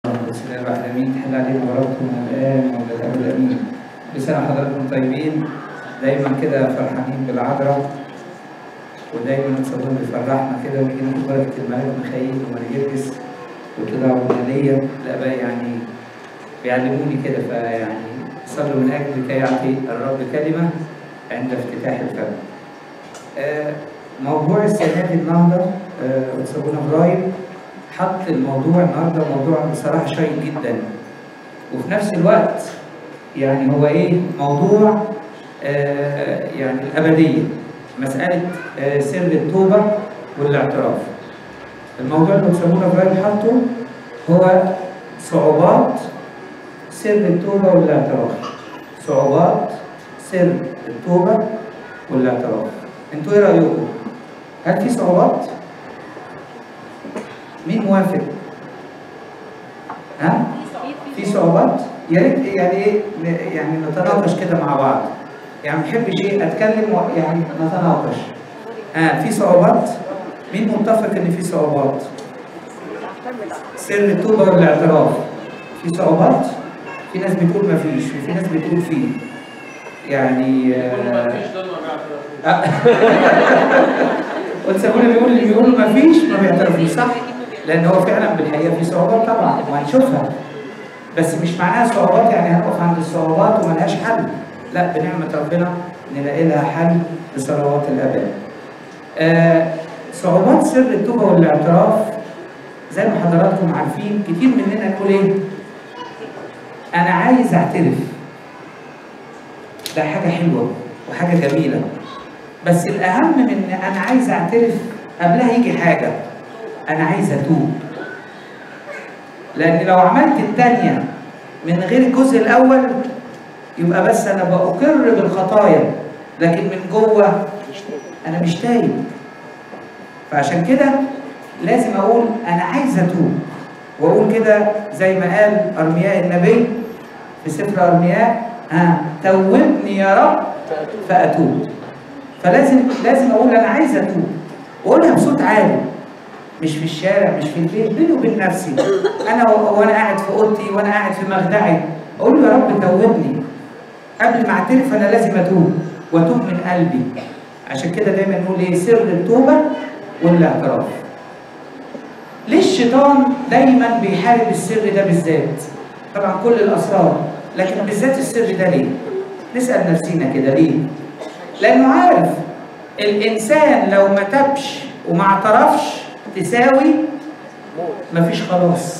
بسم الله الرحمن الرحيم تحل علينا بركتكم الآن وبالأب الأمين بسنة حضراتكم طيبين دايما كده فرحانين بالعذراء ودايما تصلون بيفرحنا كده ونيجي ناخد بركة الملك ميخائيل ومريجرجس وكده ونالية الآباء يعني بيعلموني كده فيعني صلوا من أجل كي يعطي الرب كلمة عند افتتاح الفم. آه، موضوع السنة دي النهارده آه، أستاذنا إبراهيم حط الموضوع النهارده موضوع بصراحة شيق جدا وفي نفس الوقت يعني هو إيه موضوع آه، يعني الأبدية مسألة آه، سر التوبة والاعتراف. الموضوع اللي أستاذنا إبراهيم حطه هو صعوبات سر التوبة والاعتراف. صعوبات سر التوبة والاعتراف. انتوا ايه رأيكم؟ هل في صعوبات؟ مين موافق؟ ها؟ في صعوبات؟ يا ريت يعني ايه ن- يعني نتناقش كده مع بعض. يعني ما بحبش ايه اتكلم و- يعني نتناقش. ها في صعوبات؟ مين متفق ان في صعوبات؟ سر التوبة والاعتراف. في صعوبات؟ في ناس بتقول ما فيش وفي ناس بتقول فيه. يعني آه والسابونا بيقول اللي بيقولوا ما فيش ما بيعترفوش صح؟ لان هو فعلا بالحقيقه في صعوبات طبعا وهنشوفها بس مش معناها صعوبات يعني هنقف عند الصعوبات وملهاش حل لا بنعمه ربنا نلاقي لها حل بصلوات الاباء. آه صعوبات سر التوبه والاعتراف زي ما حضراتكم عارفين كتير مننا يقول ايه؟ انا عايز اعترف. ده حاجه حلوه وحاجه جميله بس الأهم من إن أنا عايز أعترف قبلها يجي حاجة أنا عايز أتوب لأن لو عملت التانية من غير الجزء الأول يبقى بس أنا بأقر بالخطايا لكن من جوه أنا مش تايب فعشان كده لازم أقول أنا عايز أتوب وأقول كده زي ما قال أرمياء النبي في سفر أرمياء ها توبني يا رب فأتوب فلازم لازم اقول انا عايز اتوب واقولها بصوت عالي مش في الشارع مش في البيت بيني وبين نفسي انا و- وانا قاعد في اوضتي وانا قاعد في مخدعي اقول له يا رب توبني قبل ما اعترف انا لازم اتوب واتوب من قلبي عشان كده دايما نقول ايه سر التوبه والاعتراف ليه الشيطان دايما بيحارب السر ده بالذات طبعا كل الاسرار لكن بالذات السر ده ليه نسال نفسينا كده ليه لانه عارف الانسان لو ما تبش وما اعترفش تساوي مفيش خلاص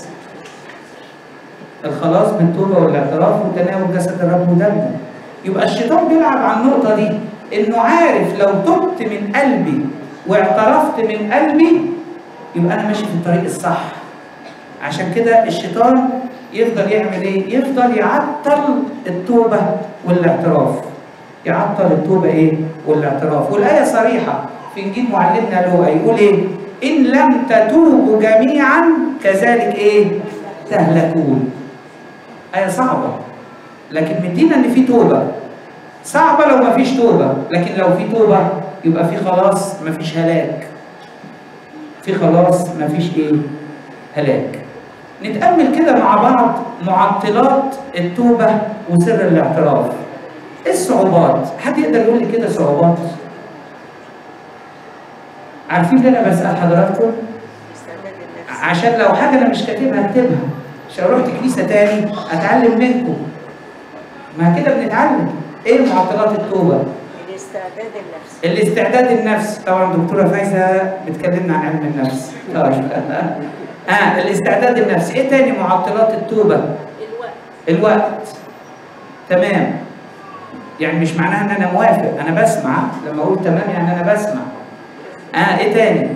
الخلاص بالتوبه والاعتراف وتناول جسد الرب ودمه يبقى الشيطان بيلعب على النقطه دي انه عارف لو تبت من قلبي واعترفت من قلبي يبقى انا ماشي في الطريق الصح عشان كده الشيطان يفضل يعمل ايه يفضل يعطل التوبه والاعتراف يعطل التوبة إيه؟ والاعتراف، والآية صريحة في إنجيل معلمنا لوقا يقول إيه؟ إن لم تتوبوا جميعا كذلك إيه؟ تهلكون. آية صعبة لكن مدينا إن في توبة. صعبة لو ما فيش توبة، لكن لو في توبة يبقى في خلاص ما فيش هلاك. في خلاص ما فيش إيه؟ هلاك. نتأمل كده مع بعض معطلات التوبة وسر الاعتراف. ايه الصعوبات؟ حد يقدر يقول لي كده صعوبات؟ عارفين ليه انا بسأل حضراتكم؟ عشان لو حاجة أنا مش كاتبها أكتبها عشان لو رحت كنيسة تاني أتعلم منكم ما كده بنتعلم إيه معطلات التوبة؟ الاستعداد النفسي الاستعداد النفسي طبعا دكتورة فايزة بتكلمنا عن علم النفس طيب اه الاستعداد النفسي ايه تاني معطلات التوبة؟ الوقت الوقت تمام يعني مش معناها ان انا موافق انا بسمع لما اقول تمام يعني انا بسمع اه ايه تاني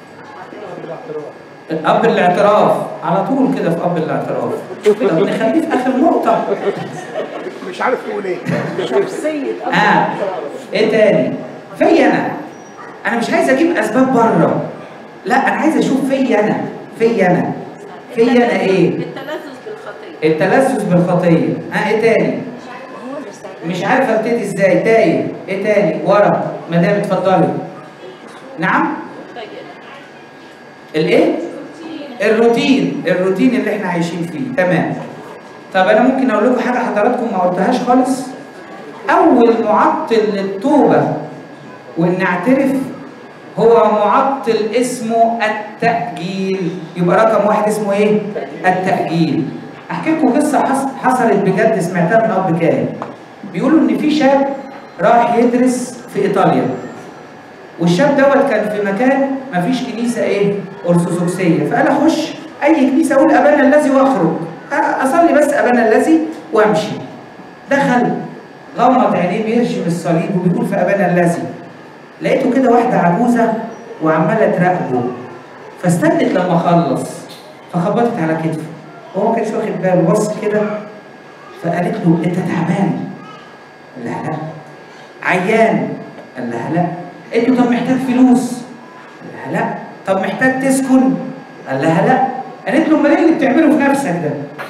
اب الاعتراف على طول كده في اب الاعتراف طب نخليه في اخر نقطه مش عارف تقول ايه شخصية اه ايه تاني في انا انا مش عايز اجيب اسباب بره لا انا عايز اشوف في انا في انا في انا ايه التلذذ بالخطية التلذذ بالخطيه ها ايه تاني هو الاستعداد مش عارف ابتدي ازاي تايه ايه تاني ورا مدام اتفضلي نعم الايه الروتين الروتين اللي احنا عايشين فيه تمام طب انا ممكن اقول لكم حاجه حضراتكم ما قلتهاش خالص اول معطل للتوبه وان اعترف هو معطل اسمه التأجيل يبقى رقم واحد اسمه ايه؟ التأجيل احكي لكم قصه حص- حصلت بجد سمعتها من اب كاهن بيقولوا ان في شاب راح يدرس في ايطاليا والشاب دوت كان في مكان ما فيش كنيسه ايه؟ ارثوذكسيه فقال اخش اي كنيسه اقول ابانا الذي واخرج أ- اصلي بس ابانا الذي وامشي دخل غمض عينيه بيرشم الصليب وبيقول في ابانا الذي لقيته كده واحده عجوزه وعماله تراقبه فاستنت لما خلص فخبطت على كتفه هو ما كانش واخد باله بص كده فقالت له انت تعبان قال لها لا عيان قال لها لا قالت له طب محتاج فلوس قال لها لا طب محتاج تسكن قال لها لا قالت له امال ايه اللي بتعمله في نفسك ده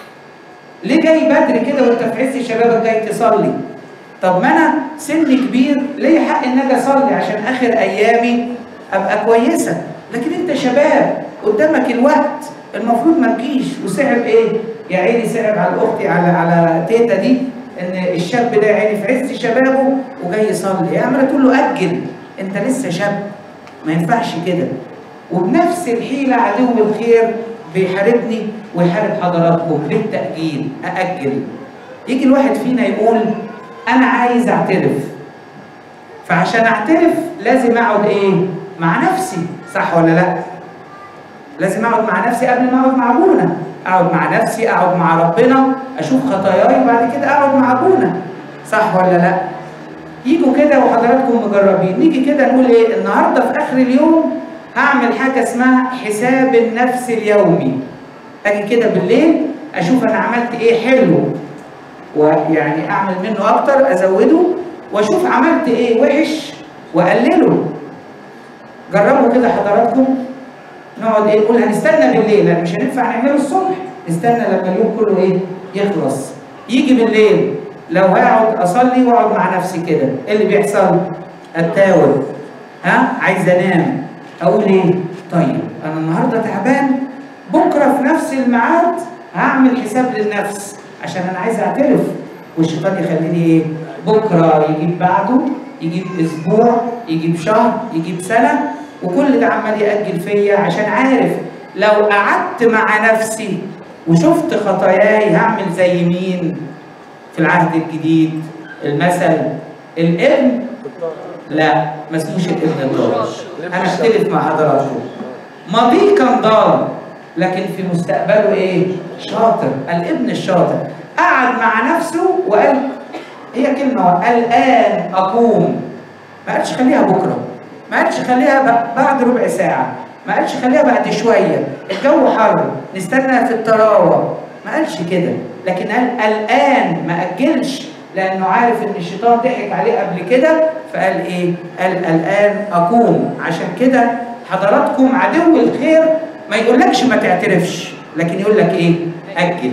ليه جاي بدري كده وانت في عز شبابك جاي تصلي طب ما انا سن كبير ليا حق ان اجي اصلي عشان اخر ايامي ابقى كويسه لكن انت شباب قدامك الوقت المفروض ما تجيش وصعب ايه يا عيني صعب على اختي على على تيتا دي ان الشاب ده يا عيني في عز شبابه وجاي يصلي هي عماله تقول له اجل انت لسه شاب ما ينفعش كده وبنفس الحيله عدو الخير بيحاربني ويحارب حضراتكم بالتاجيل ااجل يجي الواحد فينا يقول انا عايز اعترف فعشان اعترف لازم اقعد ايه مع نفسي صح ولا لا لازم اقعد مع نفسي قبل ما اقعد مع ابونا اقعد مع نفسي اقعد مع ربنا اشوف خطاياي وبعد كده اقعد مع ابونا صح ولا لا يجوا كده وحضراتكم مجربين نيجي كده نقول ايه النهارده في اخر اليوم هعمل حاجه اسمها حساب النفس اليومي اجي كده بالليل اشوف انا عملت ايه حلو ويعني اعمل منه اكتر ازوده واشوف عملت ايه وحش واقلله جربوا كده حضراتكم نقعد ايه نقول هنستنى بالليل لان مش هينفع نعمله الصبح نستنى لما اليوم كله ايه يخلص يجي بالليل لو هقعد اصلي واقعد مع نفسي كده ايه اللي بيحصل اتاول ها عايز انام اقول ايه طيب انا النهارده تعبان بكره في نفس الميعاد هعمل حساب للنفس عشان انا عايز اعترف والشيطان يخليني ايه بكره يجيب بعده يجيب اسبوع يجيب شهر يجيب سنه وكل ده عمال ياجل فيا عشان عارف لو قعدت مع نفسي وشفت خطاياي هعمل زي مين في العهد الجديد المثل الابن لا ما اسموش الابن الضال انا اختلف مع حضراتكم ماضيه كان ضال لكن في مستقبله ايه شاطر الابن الشاطر قعد مع نفسه وقال هي كلمه الان اقوم ما قالش خليها بكره ما قالش خليها ب- بعد ربع ساعه ما قالش خليها بعد شويه الجو حر نستنى في الطراوه ما قالش كده لكن قال الان ما اجلش لانه عارف ان الشيطان ضحك عليه قبل كده فقال ايه قال الان اقوم عشان كده حضراتكم عدو الخير ما يقولكش ما تعترفش لكن يقول لك ايه اجل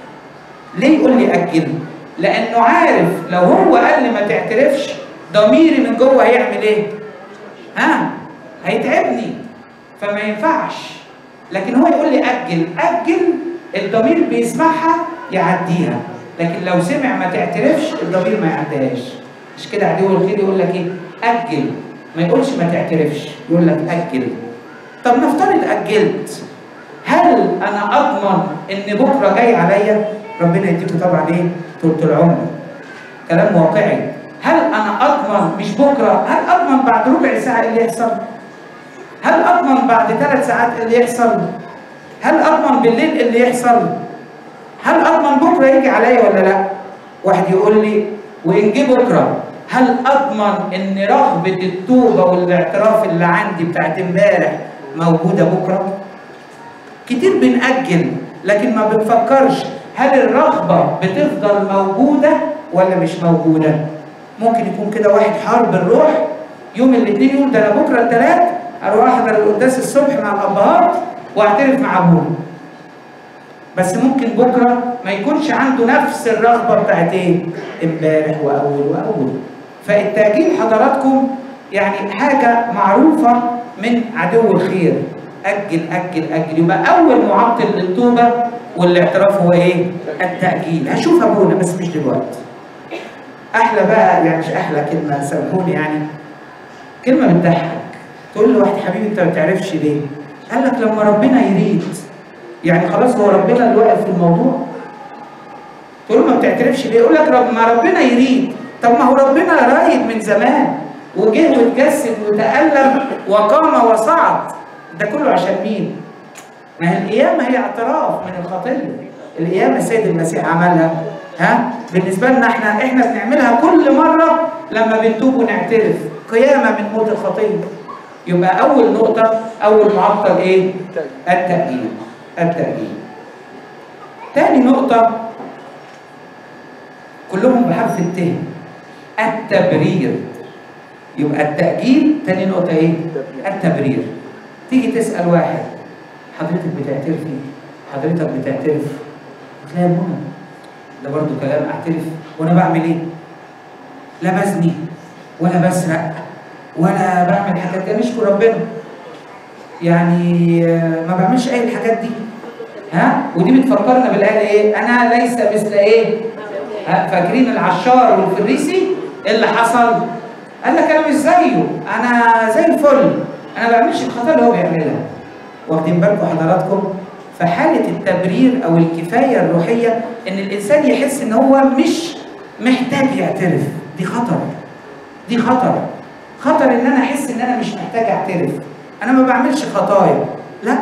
ليه يقول لي اجل لانه عارف لو هو قال لي ما تعترفش ضميري من جوه هيعمل ايه ها هيتعبني فما ينفعش لكن هو يقول لي اجل اجل الضمير بيسمعها يعديها لكن لو سمع ما تعترفش الضمير ما يعديهاش مش كده عدو الخير يقول لك ايه اجل ما يقولش ما تعترفش يقول لك اجل طب نفترض اجلت هل انا اضمن ان بكره جاي عليا ربنا يديكم طبعا ايه طول العمر كلام واقعي هل انا اضمن مش بكره هل اضمن بعد ربع ساعه اللي يحصل هل اضمن بعد ثلاث ساعات اللي يحصل هل اضمن بالليل اللي يحصل هل اضمن بكره يجي عليا ولا لا واحد يقول لي وان جه بكره هل اضمن ان رغبه التوبه والاعتراف اللي عندي بتاعت امبارح موجوده بكره كتير بنأجل لكن ما بنفكرش هل الرغبة بتفضل موجودة ولا مش موجودة؟ ممكن يكون كده واحد حار بالروح يوم الاثنين يقول ده انا بكره الثلاث اروح احضر القداس الصبح مع الابهات واعترف مع ابونا. بس ممكن بكره ما يكونش عنده نفس الرغبه بتاعت ايه؟ امبارح واول واول. فالتأجيل حضراتكم يعني حاجه معروفه من عدو الخير اجل اجل اجل يبقى اول معطل للتوبه والاعتراف هو ايه التاجيل هشوف ابونا بس مش دلوقتي احلى بقى يعني مش احلى كلمه سامحوني يعني كلمه بتضحك تقول له واحد حبيبي انت ما بتعرفش ليه قال لك لما ربنا يريد يعني خلاص هو ربنا اللي واقف في الموضوع تقول له ما بتعترفش ليه يقول لك رب ما ربنا يريد طب ما هو ربنا رايد من زمان وجه واتجسد وتألم وقام وصعد ده كله عشان مين؟ ما هي القيامة هي اعتراف من الخطية القيامة السيد المسيح عملها ها بالنسبة لنا احنا احنا بنعملها كل مرة لما بنتوب ونعترف قيامة من موت الخطية يبقى أول نقطة أول معطل إيه؟ التأجيل التأجيل تاني نقطة كلهم بحرف الت التبرير يبقى التأجيل تاني نقطة إيه؟ التبرير تيجي تسأل واحد حضرتك بتعترفي حضرتك بتعترف تلاقي منى ده برضو كلام اعترف وانا بعمل ايه؟ لا بزني ولا بسرق ولا بعمل حاجات دي نشكر ربنا يعني آه، ما بعملش اي الحاجات دي ها ودي بتفكرنا بالايه ايه؟ انا ليس مثل ايه؟ ها، فاكرين العشار والفريسي ايه اللي حصل؟ قال لك انا مش زيه انا زي الفل انا ما بعملش الخطايا اللي هو بيعملها واخدين بالكم حضراتكم فحالة التبرير أو الكفاية الروحية إن الإنسان يحس إن هو مش محتاج يعترف دي خطر دي خطر خطر إن أنا أحس إن أنا مش محتاج أعترف أنا ما بعملش خطايا لا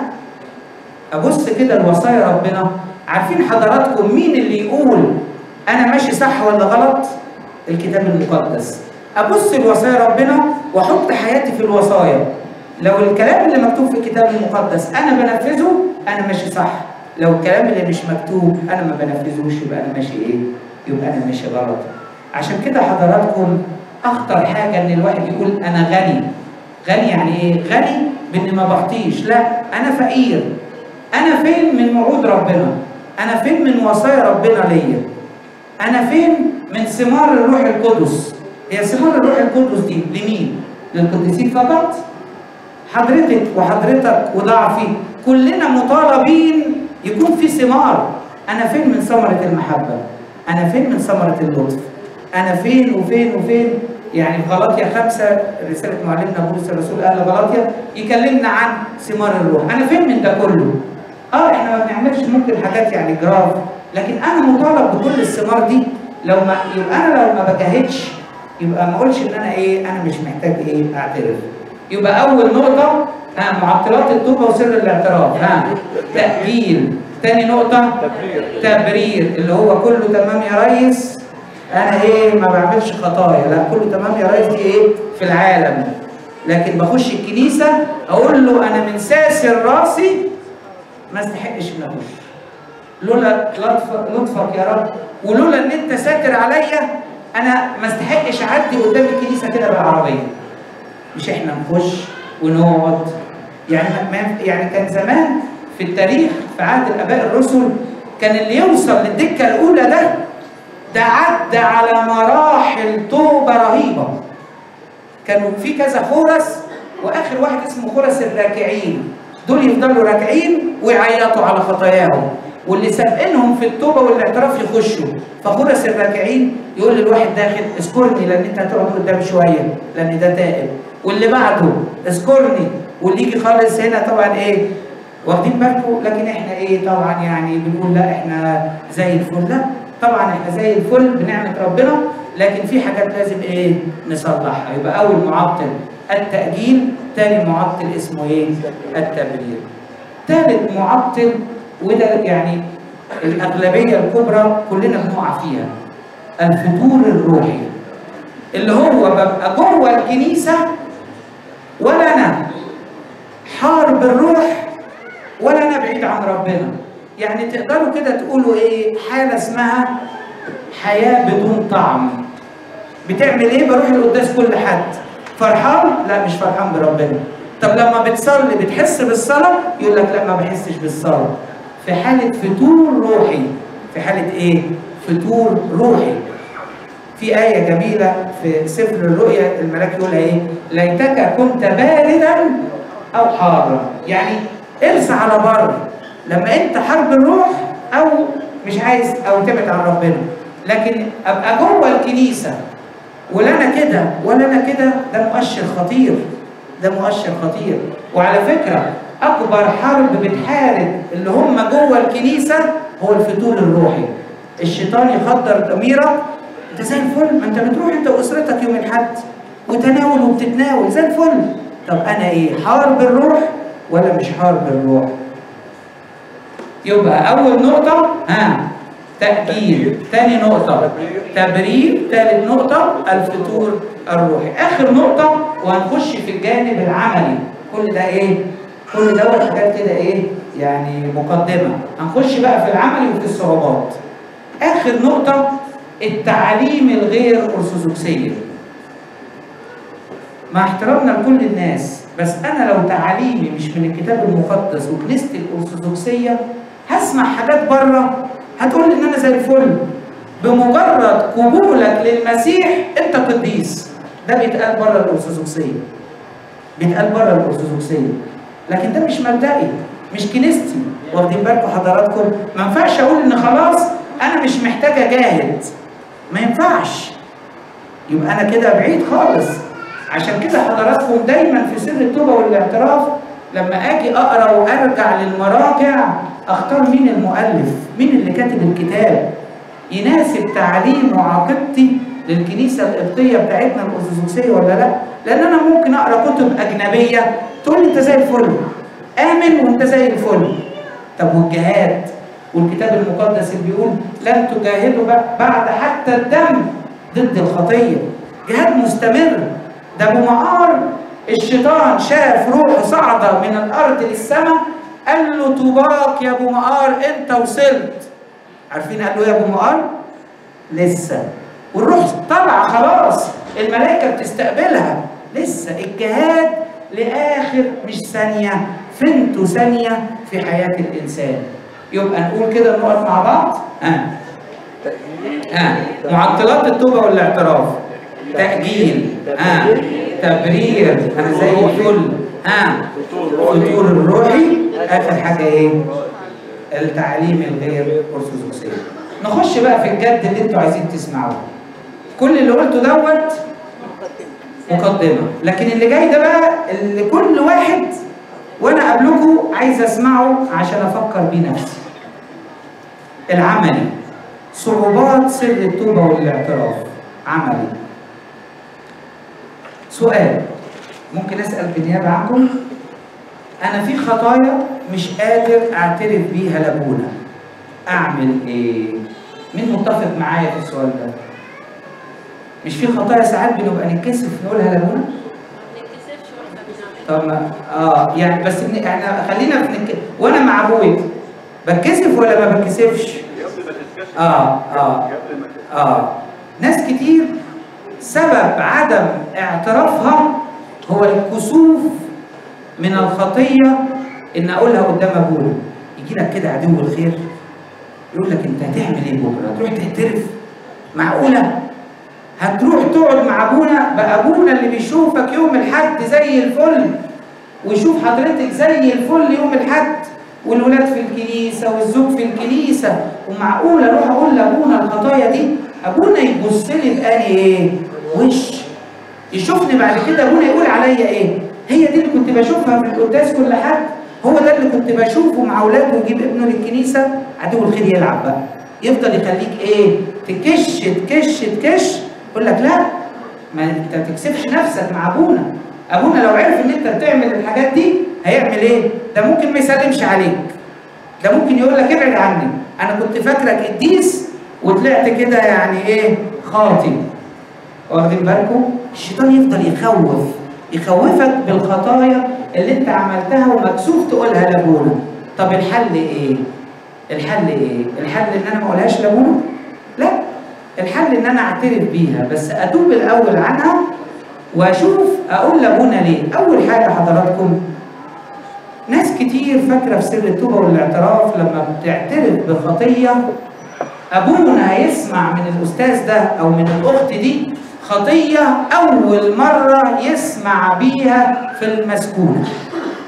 أبص كده لوصايا ربنا عارفين حضراتكم مين اللي يقول أنا ماشي صح ولا غلط؟ الكتاب المقدس أبص لوصايا ربنا وأحط حياتي في الوصايا لو الكلام اللي مكتوب في الكتاب المقدس انا بنفذه انا ماشي صح لو الكلام اللي مش مكتوب انا ما بنفذوش يبقى انا ماشي ايه يبقى انا ماشي غلط عشان كده حضراتكم اخطر حاجه ان الواحد يقول انا غني غني يعني ايه غني باني ما بخطيش لا انا فقير انا فين من وعود ربنا انا فين من وصايا ربنا ليا انا فين من ثمار الروح القدس هي ثمار الروح القدس دي لمين للقديسين فقط حضرتك وحضرتك وضعفي كلنا مطالبين يكون في ثمار انا فين من ثمره المحبه انا فين من ثمره اللطف انا فين وفين وفين يعني في غلاطيا خمسة رسالة معلمنا بولس الرسول أهل غلاطيا يكلمنا عن ثمار الروح أنا فين من ده كله؟ اه احنا ما بنعملش ممكن حاجات يعني جراف لكن انا مطالب بكل الثمار دي لو ما يبقى انا لو ما بجاهدش يبقى ما اقولش ان انا ايه انا مش محتاج ايه اعترف يبقى اول نقطه ها معطلات التوبه وسر الاعتراف ها تاجيل تاني نقطه تبرير اللي هو كله تمام يا ريس انا ايه ما بعملش خطايا لا كله تمام يا ريس دي ايه في العالم لكن بخش الكنيسه اقول له انا من ساسر راسي ما استحقش ان اخش لولا لطف لطفك يا رب ولولا ان انت ساتر عليا انا ما استحقش اعدي قدام الكنيسه كده بالعربيه مش احنا نخش ونقعد يعني ما يعني كان زمان في التاريخ في عهد الاباء الرسل كان اللي يوصل للدكه الاولى ده ده عدى على مراحل توبه رهيبه كانوا في كذا خورس واخر واحد اسمه خورس الراكعين دول يفضلوا راكعين ويعيطوا على خطاياهم واللي سابقينهم في التوبه والاعتراف يخشوا فخورس الراكعين يقول للواحد داخل اذكرني لان انت هتقعد قدام شويه لان ده تائب واللي بعده اذكرني واللي يجي خالص هنا طبعا ايه واخدين بالكم لكن احنا ايه طبعا يعني بنقول لا احنا زي الفل لا طبعا احنا زي الفل بنعمه ربنا لكن في حاجات لازم ايه نصلحها يبقى اول معطل التأجيل تاني معطل اسمه ايه التبرير ثالث معطل وده يعني الأغلبية الكبرى كلنا بنقع فيها الفتور الروحي اللي هو ببقى جوه الكنيسة ولا أنا حارب الروح ولا أنا بعيد عن ربنا يعني تقدروا كده تقولوا إيه حالة اسمها حياة بدون طعم بتعمل إيه بروح القداس كل حد فرحان لا مش فرحان بربنا طب لما بتصلي بتحس بالصلاة يقول لك لا ما بحسش بالصلاة في حالة فتور روحي في حالة ايه؟ فتور روحي في آية جميلة في سفر الرؤيا الملاك يقول ايه؟ ليتك كنت باردا او حاره يعني ارسى على بر لما انت حرب الروح او مش عايز او تبعد عن ربنا لكن ابقى جوه الكنيسه ولا انا كده ولا انا كده ده مؤشر خطير ده مؤشر خطير وعلى فكره اكبر حرب بتحارب اللي هم جوه الكنيسه هو الفتور الروحي الشيطان يخدر ضميرك انت زي الفل ما انت بتروح انت واسرتك يوم الاحد وتناول وبتتناول زي الفل طب انا ايه حارب الروح ولا مش حارب الروح يبقى اول نقطه ها تأجيل تاني نقطة تبرير ثالث نقطة الفتور الروحي آخر نقطة وهنخش في الجانب العملي كل ده إيه؟ كل دوت حاجات كده إيه؟ يعني مقدمة هنخش بقى في العملي وفي الصعوبات آخر نقطة التعليم الغير أرثوذكسية مع احترامنا لكل الناس بس أنا لو تعاليمي مش من الكتاب المقدس وكنيستي الأرثوذكسية هسمع حاجات بره هتقول ان انا زي الفل بمجرد قبولك للمسيح انت قديس ده بيتقال بره الارثوذكسيه بيتقال بره الارثوذكسيه لكن ده مش مبدئي مش كنيستي واخدين بالكم حضراتكم ما ينفعش اقول ان خلاص انا مش محتاج اجاهد ما ينفعش يبقى انا كده بعيد خالص عشان كده حضراتكم دايما في سر التوبه والاعتراف لما اجي اقرا وارجع للمراجع اختار مين المؤلف مين اللي كاتب الكتاب يناسب تعليم وعقيدتي للكنيسه القبطيه بتاعتنا الارثوذكسيه ولا لا لان انا ممكن اقرا كتب اجنبيه تقول لي انت زي الفل امن وانت زي الفل طب والجهاد والكتاب المقدس اللي بيقول لن تجاهدوا بعد حتى الدم ضد الخطيه جهاد مستمر ده ابو معار الشيطان شاف روحه صعدة من الأرض للسماء قال له طوباك يا أبو مقار أنت وصلت عارفين قال له يا أبو مقار؟ لسه والروح طالعة خلاص الملائكة بتستقبلها لسه الجهاد لآخر مش ثانية فنتو ثانية في حياة الإنسان يبقى نقول كده نقف مع بعض ها ها معطلات التوبة والاعتراف تأجيل ها تبرير انا زي الفل ها فتور الروحي اخر حاجه ايه التعليم الغير ارثوذكسي نخش بقى في الجد اللي انتوا عايزين تسمعوه كل اللي قلته دوت مقدمه لكن اللي جاي ده بقى اللي كل واحد وانا قبلكم عايز اسمعه عشان افكر بيه نفسي العملي صعوبات سر التوبه والاعتراف عملي سؤال ممكن اسال بالنيابه عنكم انا في خطايا مش قادر اعترف بيها لابونا اعمل ايه مين متفق معايا في السؤال ده مش في خطايا ساعات بنبقى نتكسف نقولها لابونا طب ما اه يعني بس إن احنا خلينا في نك... وانا مع ابويا بتكسف ولا ما بتكسفش اه اه اه ناس كتير سبب عدم اعترافها هو الكسوف من الخطية إن أقولها قدام أبونا يجي لك كده عدو الخير يقول لك أنت هتعمل إيه بكرة؟ تروح تعترف معقولة؟ هتروح تقعد مع أبونا بقى أبونا اللي بيشوفك يوم الحد زي الفل ويشوف حضرتك زي الفل يوم الحد والولاد في الكنيسة والزوج في الكنيسة ومعقولة أروح أقول لأبونا الخطايا دي أبونا يبص لي بقالي إيه؟ وش يشوفني بعد كده ابونا يقول عليا ايه هي دي اللي كنت بشوفها في القداس كل حد هو ده اللي كنت بشوفه مع اولاده ويجيب ابنه للكنيسه عدو الخير يلعب بقى يفضل يخليك ايه تكش تكش تكش يقول لك لا ما انت تكسفش نفسك مع ابونا ابونا لو عرف ان انت بتعمل الحاجات دي هيعمل ايه ده ممكن ما يسلمش عليك ده ممكن يقول لك ابعد عني انا كنت فاكرك قديس وطلعت كده يعني ايه خاطي واخدين بالكم الشيطان يفضل يخوف يخوفك بالخطايا اللي انت عملتها ومكسوف تقولها لابونا طب الحل ايه الحل ايه الحل ان انا ما اقولهاش لابونا لا الحل ان انا اعترف بيها بس اتوب الاول عنها واشوف اقول لابونا ليه اول حاجه حضراتكم ناس كتير فاكره في سر التوبه والاعتراف لما بتعترف بخطيه ابونا هيسمع من الاستاذ ده او من الاخت دي خطيه اول مره يسمع بيها في المسكونه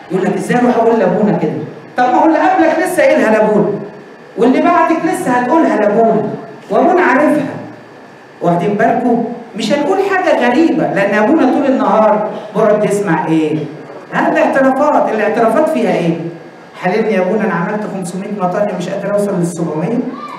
يقول لك ازاي اروح اقول لابونا كده طب ما هو اللي قبلك لسه قايلها لابونا واللي بعدك لسه هتقولها لابونا وابونا عارفها واخدين بالكم مش هنقول حاجه غريبه لان ابونا طول النهار بيقعد يسمع ايه ها الاعترافات الاعترافات فيها ايه حللني يا ابونا انا عملت 500 مطانيه مش قادر اوصل لل 700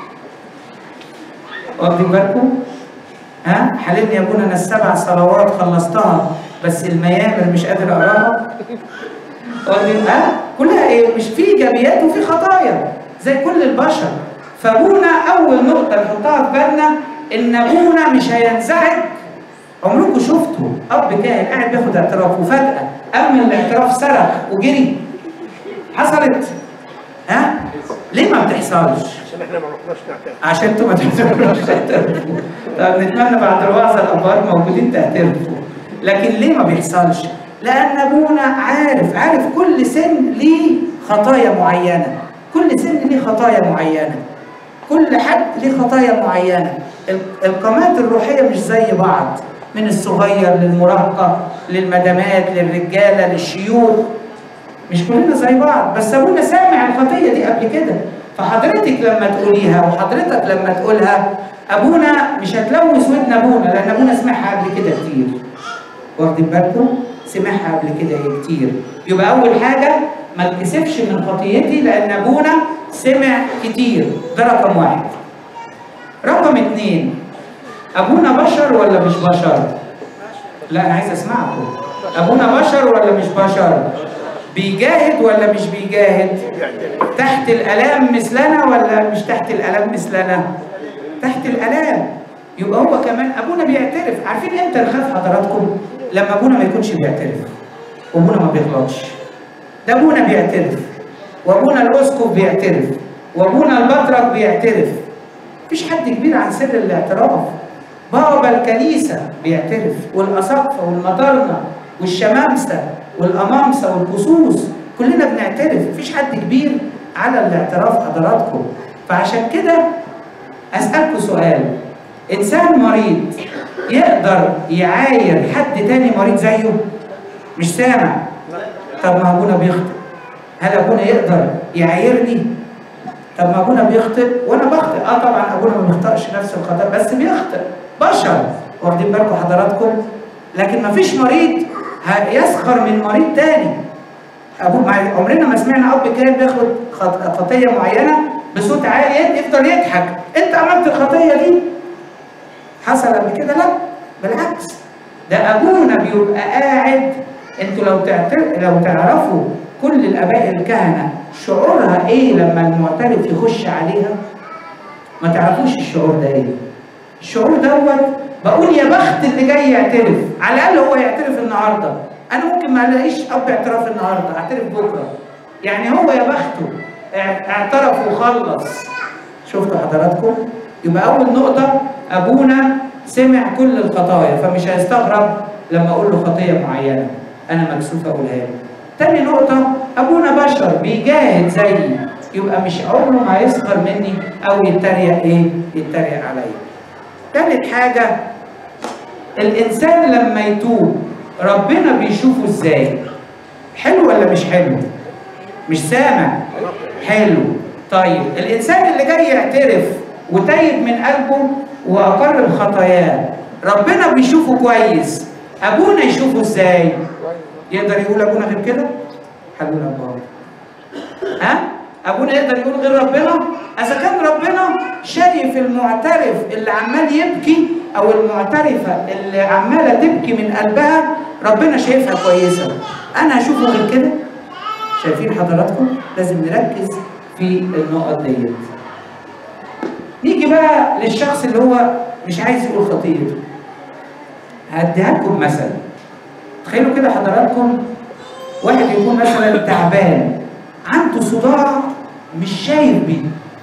واخدين بالكم ها حللني يا ابونا انا السبع صلوات خلصتها بس الميامر مش قادر اقراها واخدين ها كلها ايه مش في ايجابيات وفي خطايا زي كل البشر فابونا اول نقطه نحطها في بالنا ان ابونا مش هينزعج عمركم شفتوا اب كاهن قاعد بياخد اعتراف وفجاه قام الاعتراف صرخ وجري حصلت ها ليه ما بتحصلش عشان احنا ما رحناش نعترف عشان انتوا ما تعترفوش تعترفوا طب نتمنى بعد الوعظه الابار موجودين تعترفوا لكن ليه ما بيحصلش؟ لان ابونا عارف عارف كل سن ليه خطايا معينه كل سن ليه خطايا معينه كل حد ليه خطايا معينه ال- القامات الروحيه مش زي بعض من الصغير للمراهقه للمدامات للرجاله للشيوخ مش كلنا زي بعض بس ابونا سامع الخطيه دي قبل كده فحضرتك لما تقوليها وحضرتك لما تقولها ابونا مش هتلوث ودن ابونا لان ابونا سمعها قبل كده كتير واخدين بالكم سمعها قبل كده إيه كتير يبقى اول حاجه ما اتكسفش من خطيتي لان ابونا سمع كتير ده رقم واحد رقم اتنين ابونا بشر ولا مش بشر لا انا عايز اسمعكم ابونا بشر ولا مش بشر بيجاهد ولا مش بيجاهد يعترف تحت الالام مثلنا ولا مش تحت الالام مثلنا تحت الالام يبقى هو كمان ابونا بيعترف عارفين امتى نخاف حضراتكم لما ابونا ما يكونش بيعترف وابونا ما بيغلطش ده ابونا بيعترف وابونا الاسقف بيعترف وابونا البطرك بيعترف مفيش حد كبير عن سر الاعتراف بابا الكنيسه بيعترف والاساقفه والمطارنه والشمامسه والامامسه والقصوص كلنا بنعترف مفيش حد كبير على الاعتراف حضراتكم فعشان كده اسالكم سؤال انسان مريض يقدر يعاير حد تاني مريض زيه مش سامع طب ما ابونا بيخطئ هل ابونا يقدر يعايرني طب ما ابونا بيخطئ وانا بخطئ اه طبعا ابونا ما بيخطئش نفس الخطا بس بيخطئ بشر واخدين بالكم حضراتكم لكن ما فيش مريض ه- يسخر من مريض تاني ابو مع- عمرنا ما سمعنا اب كان بياخد خط- خطيه معينه بصوت عالي يفضل يضحك انت عملت الخطيه دي حصل قبل كده لا بالعكس ده ابونا بيبقى قاعد انتوا لو تعتر... لو تعرفوا كل الاباء الكهنه شعورها ايه لما المعترف يخش عليها ما تعرفوش الشعور ده ايه الشعور دوت بقول يا بخت اللي جاي يعترف على الاقل هو يعترف النهارده انا ممكن ما الاقيش اب اعتراف النهارده اعترف بكره يعني هو يا بخته اع- اعترف وخلص شفتوا حضراتكم يبقى اول نقطه ابونا سمع كل الخطايا فمش هيستغرب لما اقول له خطيه معينه انا مكسوف اقولها له تاني نقطه ابونا بشر بيجاهد زيي يبقى مش عمره ما هيسخر مني او يتريق ايه يتريق عليا تالت حاجه الانسان لما يتوب ربنا بيشوفه ازاي حلو ولا مش حلو مش سامع حلو طيب الانسان اللي جاي يعترف وتايب من قلبه واقر بخطاياه ربنا بيشوفه كويس ابونا يشوفه ازاي يقدر يقول ابونا غير كده حلونا الله ها ابونا يقدر يقول غير ربنا اذا كان ربنا شايف المعترف اللي عمال يبكي او المعترفه اللي عماله تبكي من قلبها ربنا شايفها كويسه انا هشوفه غير كده شايفين حضراتكم لازم نركز في النقط ديت نيجي بقى للشخص اللي هو مش عايز يقول خطيته هديها لكم مثل تخيلوا كده حضراتكم واحد يكون مثلا تعبان عنده صداع مش شايف بيه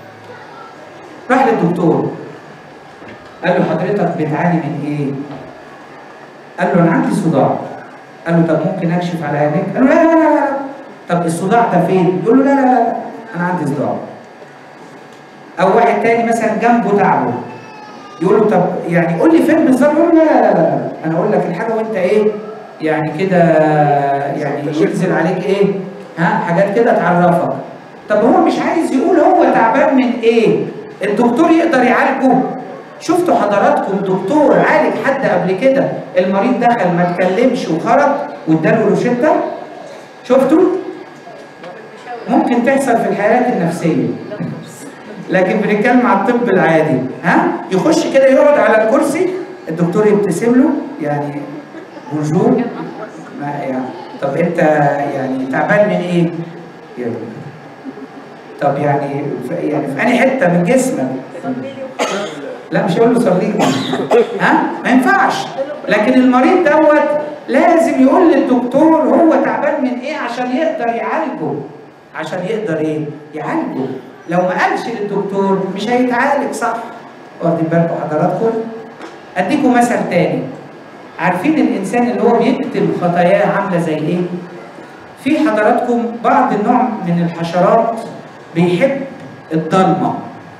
راح للدكتور قال له حضرتك بتعاني من ايه؟ قال له انا عندي صداع قال له طب ممكن اكشف على عينيك؟ قال له لا لا لا لا طب الصداع ده فين؟ يقول له لا لا لا انا عندي صداع او واحد تاني مثلا جنبه تعبه يقول له طب يعني قول لي فين بالظبط يقول له لا لا لا لا انا اقول لك الحاجه وانت ايه يعني كده يعني ينزل عليك ايه ها حاجات كده تعرفك طب هو مش عايز يقول هو تعبان من ايه الدكتور يقدر يعالجه شفتوا حضراتكم دكتور عالج حد قبل كده المريض دخل ما اتكلمش وخرج واداله روشته شفتوا ممكن تحصل في الحالات النفسيه لكن بنتكلم على الطب العادي ها يخش كده يقعد على الكرسي الدكتور يبتسم له يعني بونجور ما يعني طب انت يعني تعبان من ايه؟ يعني طب يعني في يعني في انهي حته من جسمك؟ لا مش هقول له صلي لي. ها ما ينفعش لكن المريض دوت لازم يقول للدكتور هو تعبان من ايه عشان يقدر يعالجه عشان يقدر ايه يعالجه لو ما قالش للدكتور مش هيتعالج صح واخدين بالكم حضراتكم اديكم مثل تاني عارفين الانسان اللي هو بيكتب خطاياه عامله زي ايه في حضراتكم بعض النوع من الحشرات بيحب الضلمه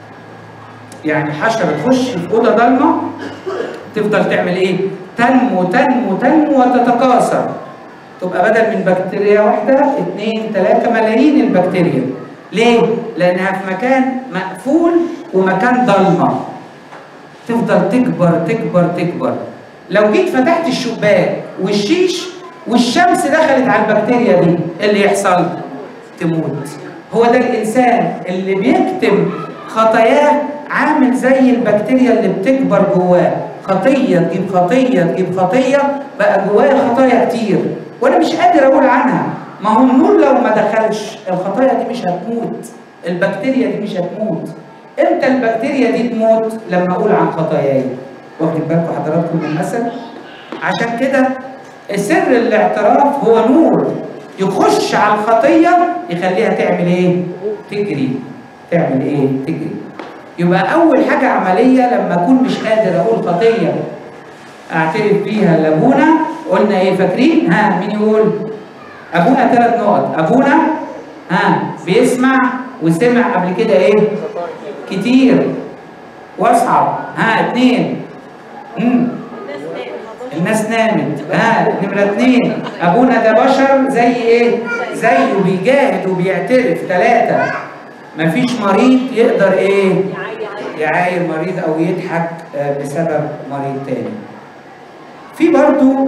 يعني حشره تخش في اوضه ضلمه تفضل تعمل ايه تنمو تنمو تنمو وتتكاثر تبقى بدل من بكتيريا واحده اثنين ثلاثه ملايين البكتيريا ليه لانها في مكان مقفول ومكان ضلمه تفضل تكبر تكبر تكبر لو جيت فتحت الشباك والشيش والشمس دخلت على البكتيريا دي إيه اللي يحصل تموت هو ده الانسان اللي بيكتم خطاياه عامل زي البكتيريا اللي بتكبر جواه خطيه تجيب خطيه تجيب خطيه بقى جوايا خطايا كتير وانا مش قادر اقول عنها ما هو النور لو ما دخلش الخطايا دي مش هتموت البكتيريا دي مش هتموت امتى البكتيريا دي تموت لما اقول عن خطاياي واخدين بالكم حضراتكم من المثل عشان كده سر الاعتراف هو نور يخش على الخطيه يخليها تعمل ايه تجري تعمل ايه تجري يبقى اول حاجه عمليه لما اكون مش قادر اقول خطيه اعترف بيها لابونا قلنا ايه فاكرين ها مين يقول ابونا ثلاث نقط ابونا ها بيسمع وسمع قبل كده ايه كتير واصعب ها اتنين مم. الناس نامت ها نمرة اتنين ابونا ده بشر زي ايه زيه بيجاهد وبيعترف ثلاثة مفيش مريض يقدر ايه يعاير مريض او يضحك آه، بسبب مريض تاني في برضو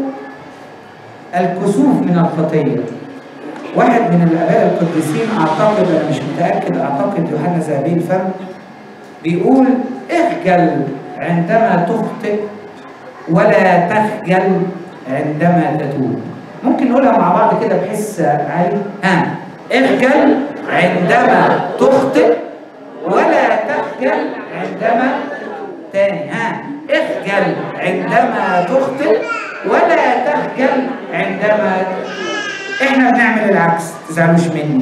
الكسوف من الخطية واحد من الآباء القديسين أعتقد أنا مش متأكد أعتقد يوحنا ذهبي الفم بيقول اخجل عندما تخطئ ولا تخجل عندما تتوب ممكن نقولها مع بعض كده بحس عالي ها اخجل عندما تخطئ ولا تخجل عندما تاني ها اخجل عندما تخطئ ولا تخجل عندما احنا بنعمل العكس تزعلوش مني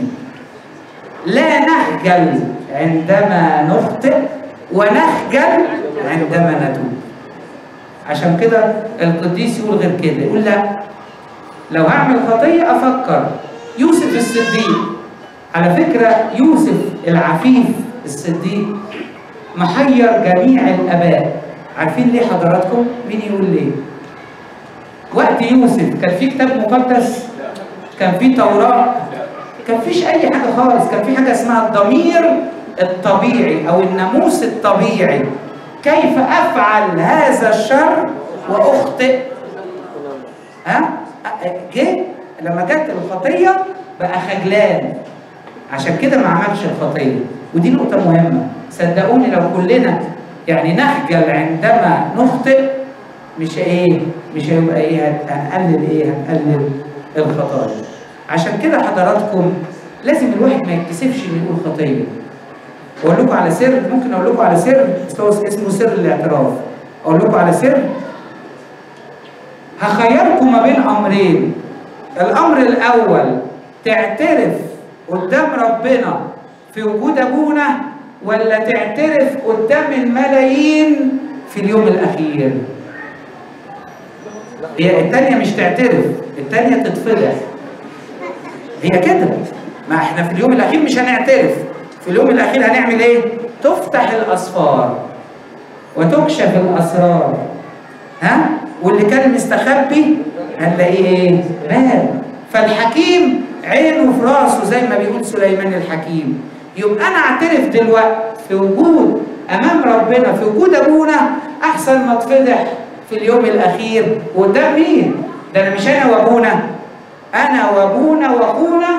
لا نخجل عندما نخطئ ونخجل عندما نتوب عشان كده القديس يقول غير كده يقول لا لو هعمل خطية أفكر يوسف الصديق على فكرة يوسف العفيف الصديق محير جميع الآباء عارفين ليه حضراتكم؟ مين يقول ليه؟ وقت يوسف كان في كتاب مقدس؟ كان في توراة؟ كان فيش أي حاجة خالص، كان في حاجة اسمها الضمير الطبيعي أو الناموس الطبيعي كيف أفعل هذا الشر وأخطئ؟ ها؟ جه لما جت الخطية بقى خجلان عشان كده ما عملش الخطية ودي نقطة مهمة صدقوني لو كلنا يعني نخجل عندما نخطئ مش ايه مش هيبقى ايه هنقلل ايه هنقلل الخطايا عشان كده حضراتكم لازم الواحد ما يتكسفش انه يقول خطيه اقول لكم على سر ممكن اقول لكم على سر بس هو اسمه سر الاعتراف اقول لكم على سر هخيركم ما بين امرين الامر الاول تعترف قدام ربنا في وجود ابونا ولا تعترف قدام الملايين في اليوم الاخير هي التانية مش تعترف التانية تتفضح هي كده ما احنا في اليوم الاخير مش هنعترف في اليوم الاخير هنعمل ايه تفتح الاسفار وتكشف الاسرار ها واللي كان مستخبي هنلاقيه ايه بان فالحكيم عينه في راسه زي ما بيقول سليمان الحكيم يبقى انا اعترف دلوقتي في وجود امام ربنا في وجود ابونا احسن ما اتفضح في اليوم الاخير وده مين ده انا مش انا وابونا انا وابونا واخونا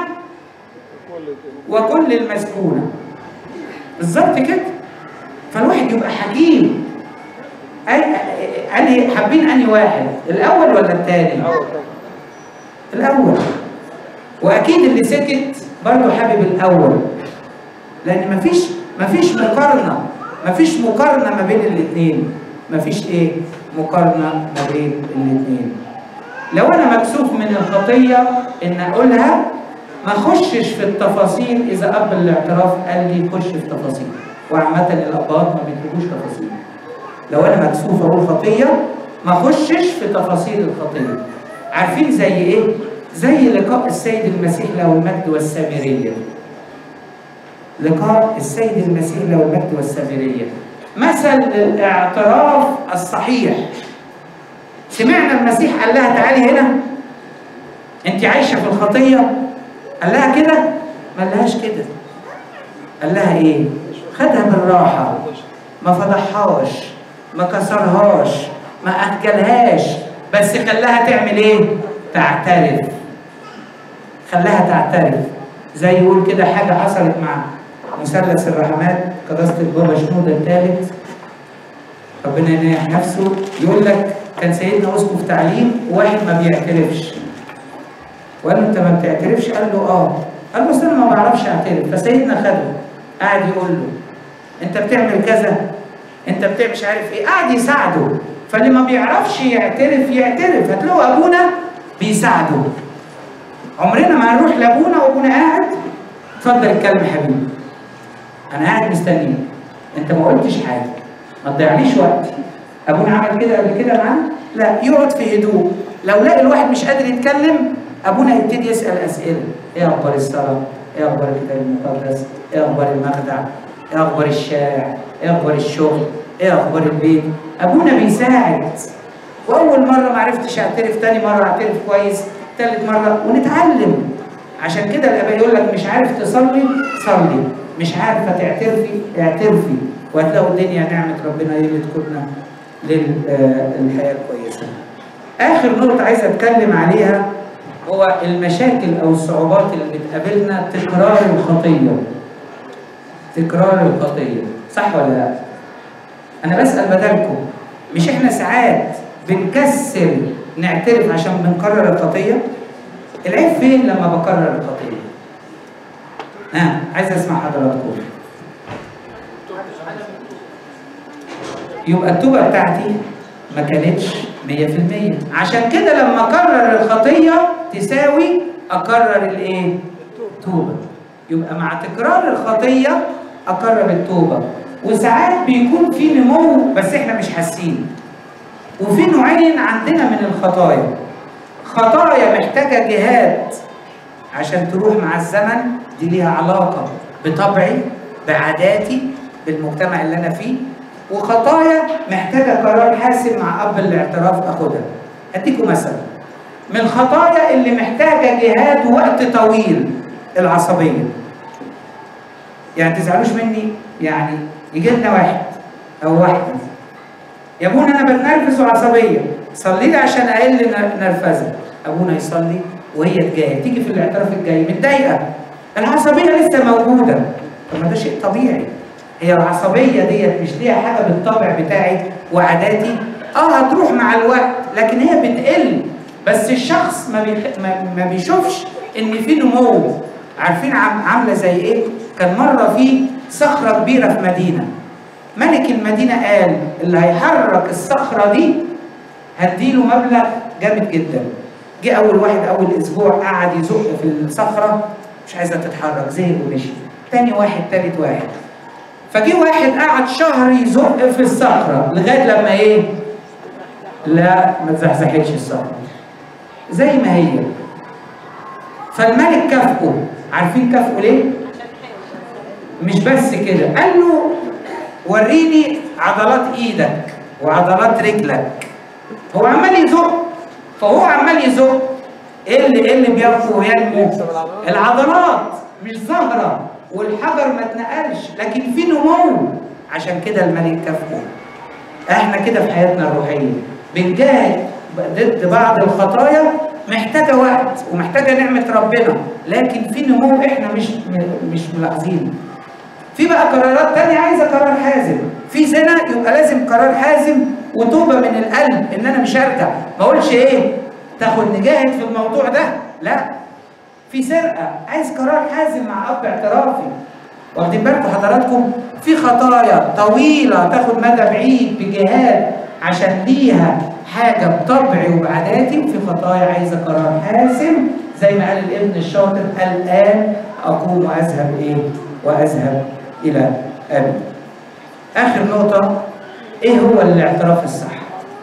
وكل المسكونه بالظبط كده فالواحد يبقى حكيم أي أنهي حابين أنهي واحد الأول ولا الثاني؟ الأول وأكيد اللي سكت برضه حابب الأول لأن مفيش مفيش مقارنة مفيش مقارنة ما بين الاثنين مفيش إيه؟ مقارنة ما بين الاثنين لو أنا مكسوف من الخطية إن أقولها ما اخشش في التفاصيل اذا اب الاعتراف قال لي خش في تفاصيل وعامه الاباء ما بيكتبوش تفاصيل لو انا مكسوف اقول خطيه ما اخشش في تفاصيل الخطيه عارفين زي ايه زي لقاء السيد المسيح له المجد والسامريه لقاء السيد المسيح له المجد والسامريه مثل الاعتراف الصحيح سمعنا المسيح قال لها تعالي هنا انت عايشه في الخطيه قال لها كده ما قالهاش كده قال لها ايه خدها بالراحه ما فضحهاش ما كسرهاش ما اخجلهاش بس خلاها تعمل ايه تعترف خلاها تعترف زي يقول كده حاجه حصلت مع مثلث الرحمات قداسه البابا شنوده الثالث ربنا ينيح نفسه يقول لك كان سيدنا اسقف تعليم وواحد ما بيعترفش وقال له انت ما بتعترفش؟ قال له اه. قال له اصل انا ما بعرفش اعترف فسيدنا خده قاعد يقول له انت بتعمل كذا انت بتعمل مش عارف ايه قاعد يساعده فاللي ما بيعرفش يعترف يعترف هتلاقوا ابونا بيساعده عمرنا ما هنروح لابونا وابونا قاعد اتفضل اتكلم يا حبيبي انا قاعد مستنيك انت ما قلتش حاجه ما تضيعليش وقت ابونا عمل كده قبل كده معاه لا يقعد في هدوء لو لقى الواحد مش قادر يتكلم ابونا يبتدي يسال اسئله ايه اخبار الصلاه ايه اخبار الكتاب المقدس ايه اخبار المخدع ايه اخبار الشارع ايه اخبار الشغل ايه اخبار البيت ابونا بيساعد واول مره ما عرفتش اعترف تاني مره اعترف كويس تالت مره ونتعلم عشان كده الاباء يقول لك مش عارف تصلي صلي مش عارفه تعترفي اعترفي وهتلاقوا الدنيا نعمه ربنا هي اللي تكوننا للحياه الكويسه اخر نقطه عايز اتكلم عليها هو المشاكل او الصعوبات اللي بتقابلنا تكرار الخطيه تكرار الخطيه صح ولا لا انا بسال بدلكم مش احنا ساعات بنكسل نعترف عشان بنكرر الخطيه العيب فين لما بكرر الخطيه ها عايز اسمع حضراتكم يبقى التوبه بتاعتي ما كانتش 100% عشان كده لما اكرر الخطيه تساوي اكرر الايه توبه يبقى مع تكرار الخطيه اكرر التوبه وساعات بيكون في نمو بس احنا مش حاسين وفي نوعين عندنا من الخطايا خطايا محتاجه جهاد عشان تروح مع الزمن دي ليها علاقه بطبعي بعاداتي بالمجتمع اللي انا فيه وخطايا محتاجه قرار حاسم مع اب الاعتراف اخدها اديكم مثل من الخطايا اللي محتاجه جهاد وقت طويل العصبيه يعني تزعلوش مني يعني يجي لنا واحد او واحده يا ابونا انا بتنرفز وعصبيه صلي لي عشان اقل نرفزه ابونا يصلي وهي تجاهد تيجي في الاعتراف الجاي متضايقه العصبيه لسه موجوده طب ما ده شيء طبيعي هي العصبيه ديت مش ليها حاجه بالطبع بتاعي وعاداتي اه هتروح مع الوقت لكن هي بتقل بس الشخص ما, بيخ... ما... ما بيشوفش ان في نمو عارفين عم... عامله زي ايه كان مره في صخره كبيره في مدينه ملك المدينه قال اللي هيحرك الصخره دي هديله مبلغ جامد جدا جه اول واحد اول اسبوع قعد يزق في الصخره مش عايزه تتحرك زهق ومشي تاني واحد تالت واحد فجه واحد قعد شهر يزق في الصخره لغايه لما ايه لا ما تزحزحتش الصخره زي ما هي فالملك كافئه عارفين كافئه ليه مش بس كده قال له وريني عضلات ايدك وعضلات رجلك هو عمال يزق فهو عمال يزق ايه اللي ايه اللي بيقف وينمو العضلات مش ظاهره والحجر ما اتنقلش لكن في نمو عشان كده الملك كافئه احنا كده في حياتنا الروحيه بنجاهد ضد بعض الخطايا محتاجه وقت ومحتاجه نعمه ربنا لكن في نمو احنا مش مش ملاحظينه في بقى قرارات تانية عايزة قرار حازم في زنا يبقى لازم قرار حازم وتوبة من القلب ان انا مش هرجع ما اقولش ايه تاخد نجاهد في الموضوع ده لا في سرقة عايز قرار حازم مع اب اعترافي واخدين بالكم حضراتكم في خطايا طويلة تاخد مدى بعيد بجهاد عشان ليها حاجة بطبعي وبعاداتي وفي خطايا عايزة قرار حاسم زي ما قال الابن الشاطر الآن أقوم وأذهب إيه؟ وأذهب إلى أبي. آخر نقطة إيه هو الاعتراف الصح؟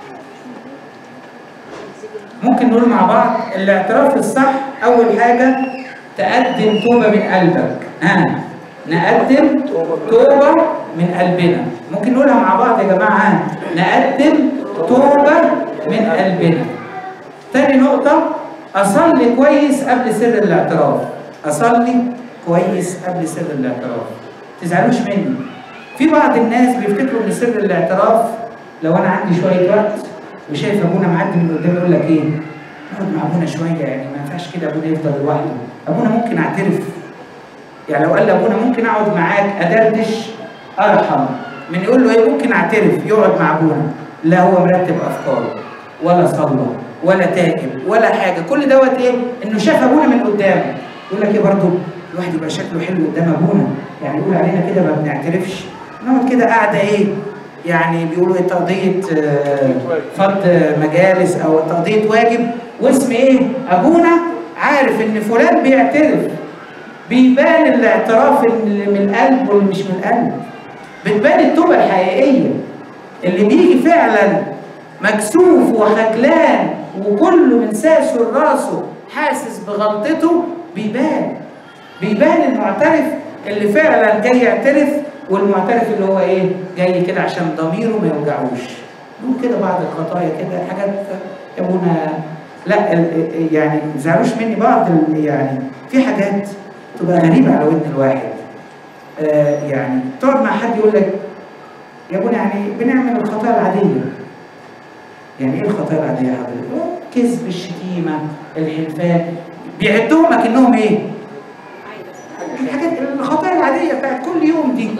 ممكن نقول مع بعض الاعتراف الصح أول حاجة تقدم توبة من قلبك. ها نقدم توبة من قلبنا. ممكن نقولها مع بعض يا جماعة ها نقدم توبة من قلبنا. تاني نقطة أصلي كويس قبل سر الاعتراف. أصلي كويس قبل سر الاعتراف. تزعلوش مني. في بعض الناس بيفتكروا ان سر الاعتراف لو انا عندي شويه وقت وشايف ابونا معدي من قدام يقول لك ايه؟ نقعد مع ابونا شويه يعني ما ينفعش كده ابونا يفضل لوحده. ابونا ممكن اعترف. يعني لو قال لابونا ممكن اقعد معاك ادردش ارحم من يقول له ايه ممكن اعترف يقعد مع ابونا. لا هو مرتب افكاره ولا صلى ولا تائب ولا حاجه كل دوت ايه؟ انه شاف ابونا من قدامه. يقول لك ايه برضه؟ الواحد يبقى شكله حلو قدام ابونا يعني يقول علينا كده ما بنعترفش نقعد كده قاعده ايه يعني بيقولوا ايه تقضيه آه، فض مجالس او تقضيه واجب واسم ايه ابونا عارف ان فلان بيعترف بيبان الاعتراف اللي من القلب واللي مش من القلب بتبان التوبه الحقيقيه اللي بيجي فعلا مكسوف وخجلان وكله من ساسه لراسه حاسس بغلطته بيبان بيبان المعترف اللي فعلا جاي يعترف والمعترف اللي هو ايه جاي كده عشان ضميره ما يوجعوش نقول كده بعض الخطايا كده حاجات يا ابونا لا ال- يعني ما تزعلوش مني بعض ال- يعني في حاجات تبقى غريبه على ودن الواحد آه يعني تقعد مع حد يقول لك يا ابونا يعني بنعمل الخطايا العاديه يعني ايه الخطايا العاديه يا حضرتك؟ كذب الشتيمه الحلفان بيعدوهم اكنهم ايه؟ الحاجات الخطايا العاديه بتاعت كل يوم دي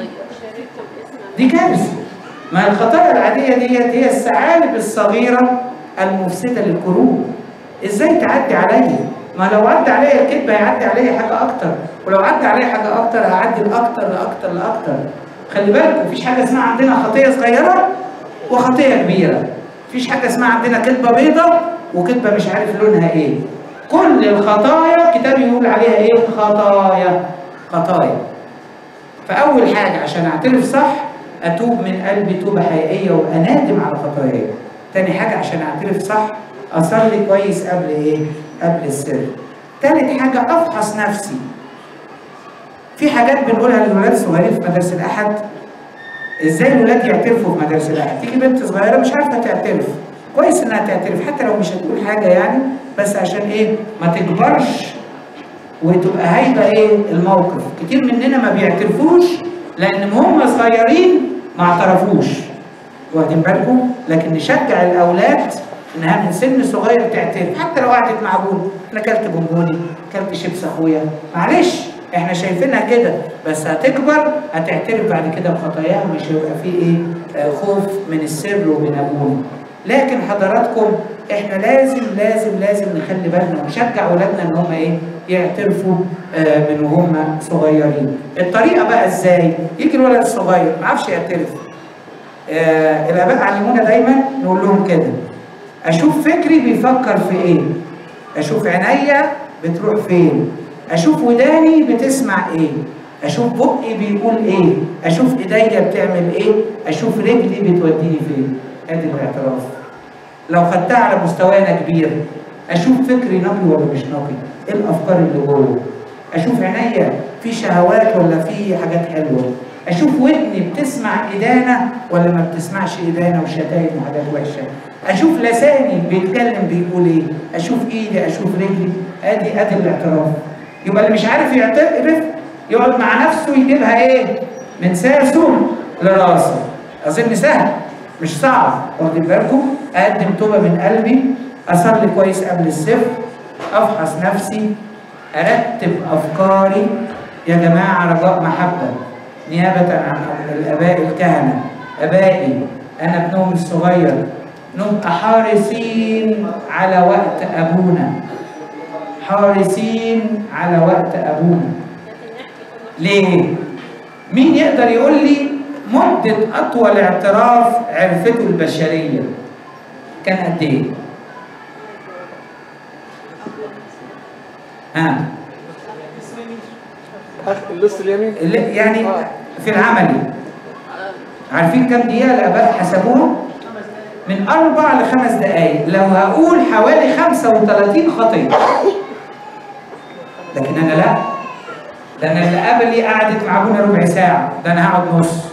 دي كارثه ما الخطايا العاديه ديت هي الثعالب الصغيره المفسده للقلوب ازاي تعدي عليا ما لو عدى عليا الكذب هيعدي عليا حاجه اكتر ولو عدى عليا حاجه اكتر هعدي لاكتر لاكتر لاكتر خلي بالكم مفيش حاجه اسمها عندنا خطيه صغيره وخطيه كبيره مفيش حاجه اسمها عندنا كذبه بيضه وكذبه مش عارف لونها ايه كل الخطايا الكتاب يقول عليها ايه خطايا خطايا فاول حاجه عشان اعترف صح اتوب من قلبي توبه حقيقيه وابقى نادم على خطاياي تاني حاجه عشان اعترف صح اصلي كويس قبل ايه قبل السر تالت حاجه افحص نفسي في حاجات بنقولها للولاد الصغيرين في مدارس الاحد ازاي الولاد يعترفوا في مدارس الاحد تيجي بنت صغيره مش عارفه تعترف كويس انها تعترف حتى لو مش هتقول حاجه يعني بس عشان ايه ما تكبرش وتبقى هايبه ايه الموقف كتير مننا ما بيعترفوش لان هم صغيرين ما اعترفوش واخدين بالكم لكن نشجع الاولاد انها من سن صغير تعترف حتى لو قعدت مع ابونا انا اكلت بونبوني اكلت شيبس اخويا معلش احنا شايفينها كده بس هتكبر هتعترف بعد كده بخطاياها مش هيبقى فيه ايه آه، خوف من السر ومن ابونا لكن حضراتكم احنا لازم لازم لازم نخلي بالنا ونشجع اولادنا ان هم ايه يعترفوا آه، من وهم صغيرين الطريقه بقى ازاي يجي الولد الصغير ما عرفش يعترف آه، الاباء علمونا دايما نقول لهم كده اشوف فكري بيفكر في ايه اشوف عينيا بتروح فين اشوف وداني بتسمع ايه اشوف بقي بيقول ايه اشوف ايديا بتعمل ايه اشوف رجلي بتوديني فين ادي الاعتراف لو خدتها على مستوانا كبير اشوف فكري نقي ولا مش نقي ايه الافكار اللي جوه اشوف عينيا في شهوات ولا في حاجات حلوه اشوف ودني بتسمع ايدانا ولا ما بتسمعش ايدانا وشتايم وحاجات وحشه اشوف لساني بيتكلم بيقول ايه اشوف ايدي اشوف رجلي ادي ادي الاعتراف يبقى اللي مش عارف يعترف يقعد مع نفسه يجيبها ايه من ساسه لراسه اظن سهل مش صعب واخدين بالكم اقدم توبه من قلبي اصلي كويس قبل السفر افحص نفسي ارتب افكاري يا جماعه رجاء محبه نيابه عن الاباء الكهنه ابائي انا ابنهم الصغير نبقى حارسين على وقت ابونا حارسين على وقت ابونا ليه مين يقدر يقول لي مدة أطول اعتراف عرفته البشرية كان قد إيه؟ ها اللص اليمين اللي- يعني في العملي عارفين كم دقيقة الآباء حسبوها؟ من أربع لخمس دقايق لو هقول حوالي 35 خطية لكن أنا لا ده أنا اللي قبلي قعدت مع أبونا ربع ساعة ده أنا هقعد نص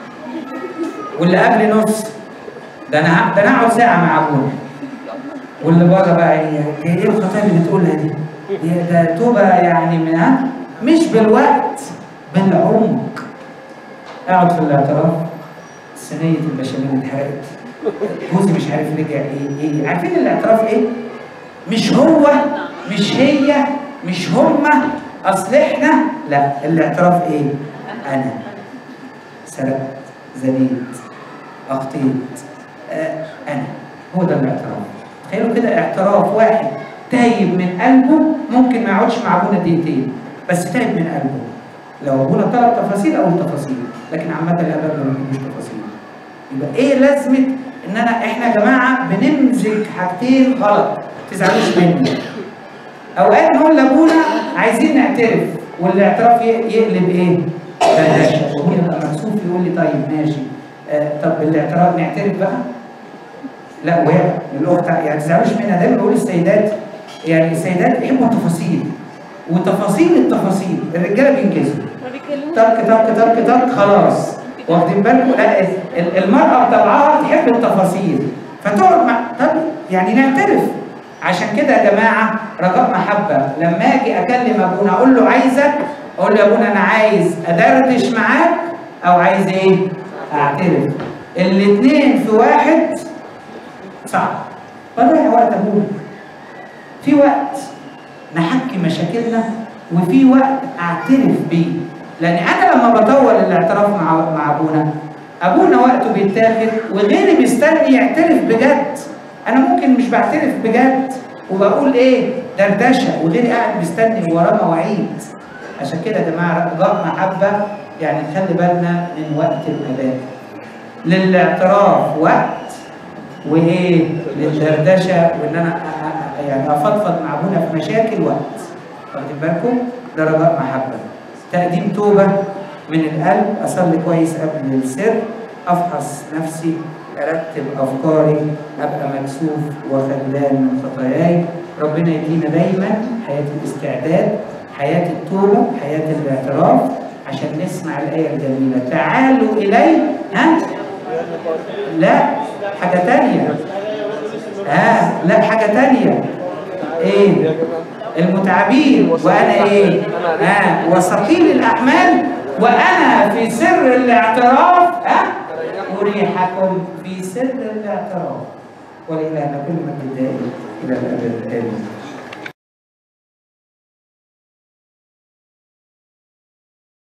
واللي قبلي نص ده أنا ه- ده أنا هقعد ساعة مع أبونا واللي بره بقى ايه هي ايه الخطايا اللي بتقولها دي؟ هي ده توبه يعني من ها مش بالوقت بالعمق اقعد في الاعتراف صينيه البشاميل اتحرقت جوزي مش عارف رجع ايه ايه عارفين الاعتراف ايه؟ مش هو مش هي مش هما اصل احنا لا الاعتراف ايه؟ انا سرقت زنيت اخطيت آه انا هو ده الاعتراف تخيلوا كده اعتراف واحد تايب من قلبه ممكن ما يقعدش مع ابونا دقيقتين بس تايب من قلبه لو ابونا طلب تفاصيل او تفاصيل لكن عامه الاباء ما بيجيبوش تفاصيل يبقى ايه لازمه ان انا احنا يا جماعه بنمزج حاجتين غلط ما تزعلوش مني اوقات نقول لابونا عايزين نعترف والاعتراف ي- يقلب ايه؟ بلاش وابونا يبقى مكسوف يقول لي طيب ماشي آه طب بالاعتراف نعترف بقى؟ لا وهي الاخت يعني ما تزعلوش منها دايما بقول السيدات يعني السيدات يحبوا التفاصيل وتفاصيل التفاصيل الرجاله بينجزوا ما بيتكلموش تك تك تك تك خلاص واخدين بالكم لا ال- المرأة بطبعها تحب التفاصيل فتقعد مع طب يعني نعترف عشان كده يا جماعة رجاء محبة لما أجي أكلم أبونا أقول له عايزك أقول له يا أبونا أنا عايز أدردش معاك أو عايز إيه؟ أعترف الاتنين في واحد صعب بضيع وقت أبونا في وقت نحكي مشاكلنا وفي وقت اعترف بيه لان انا لما بطول الاعتراف مع مع ابونا ابونا وقته بيتاخد وغيري مستني يعترف بجد انا ممكن مش بعترف بجد وبقول ايه دردشه وغيري قاعد مستني وراه مواعيد عشان كده يا جماعه رجاء محبه يعني نخلي بالنا من وقت الاباء للاعتراف وقت وايه للدردشه وان انا أ- أ- يعني افضفض مع ابونا في مشاكل وقت واخدين بالكم ده رجاء محبه تقديم توبه من القلب اصلي كويس قبل السر افحص نفسي ارتب افكاري ابقى مكسوف وخجلان من خطاياي ربنا يدينا دايما حياه الاستعداد حياه التوبه حياه الاعتراف عشان نسمع الايه الجميله تعالوا الي ها لا حاجة تانية ها لا حاجة تانية ايه المتعبين وانا ايه ها وثقيل الاحمال وانا في سر الاعتراف ها اريحكم في سر الاعتراف ولله كل مجد دائم الى الابد امين